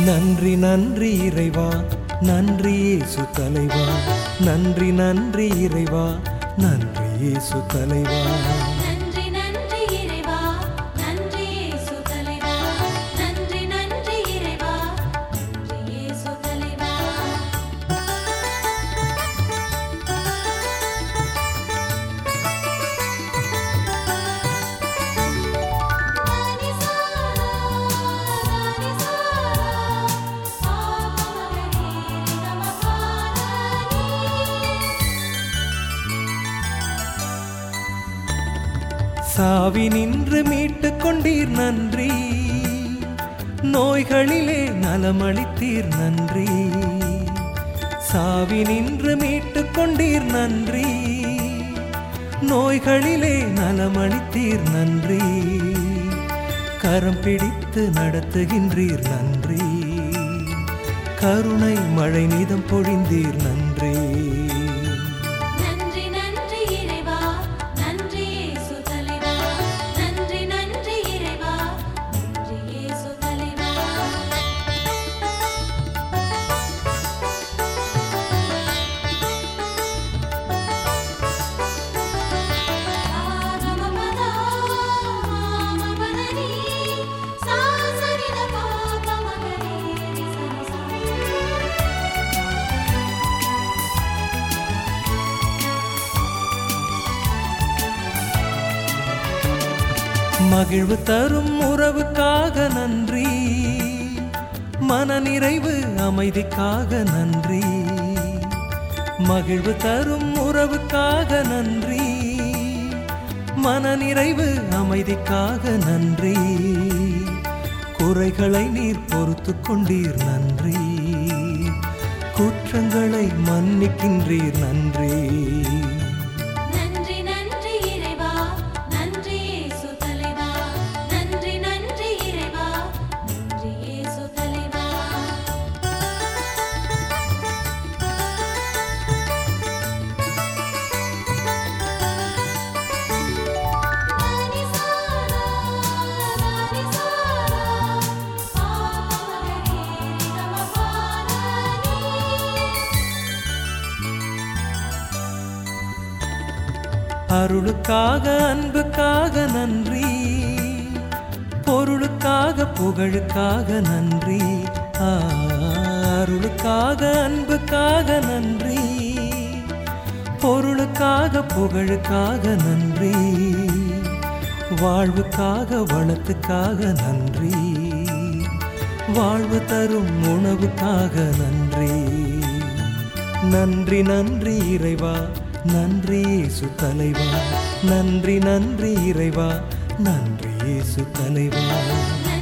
நன்றி நன்றி இறைவா நன்றி இயேசு தலைவா நன்றி நன்றி இறைவா நன்றி இயேசு தலைவா நன்றி நன்றி இறைவா நன்றி இயேசு தலைவா நன்றி நன்றி இறைவா நன்றி இயேசு தலைவா நானி சாரா நானி சாரா ஆமகரே நமபானி சாவி நின்று மீட்டுக் கொண்டீர் நன்றி நோய்களிலே நலமளித்தீர் நன்றி சாவி நின்று மீட்டுக் கொண்டீர் நன்றி நோய்களிலே நலமளித்தீர் நன்றி கரம் பிடித்து நடத்துகின்றீர் நன்றி கருணை மழை நீதம் பொழிந்தீர் நன்றி நன்றி நன்றி இறைவா நன்றி இயேசு தலைவா நன்றி நன்றி இறைவா நன்றி இயேசு தலைவா ஆகமபதா மாமபதனி சாசரித பாபமகரே சனசா மகிழ்வு தரும் உறவுக்காக நன்றி மனநிறைவு அமைதிக்காக நன்றி மகிழ்வு தரும் உறவுக்காக நன்றி மனநிறைவு அமைதிக்காக நன்றி குறைகளை நீர் பொறுத்து கொண்டீர் நன்றி குற்றங்களை மன்னிக்கின்றீர் நன்றி நன்றி நன்றி இறைவா நன்றி இயேசு தலைவா நன்றி நன்றி இறைவா நன்றி இயேசு தலைவா நானி சாரா நானி சாரா ஆமகரே நமபானி அருளுக்காக அன்புக்காக நன்றி பொருளுக்காக புகழுக்காக நன்றி ஆ, அருளுக்காக அன்புக்காக நன்றி பொருளுக்காக புகழுக்காக நன்றி வாழ்வுக்காக வளத்துக்காக நன்றி வாழ்வு தரும் உணவுக்காக நன்றி நன்றி நன்றி இறைவா நன்றி இயேசு தலைவா நன்றி நன்றி இறைவா நன்றி இயேசு தலைவா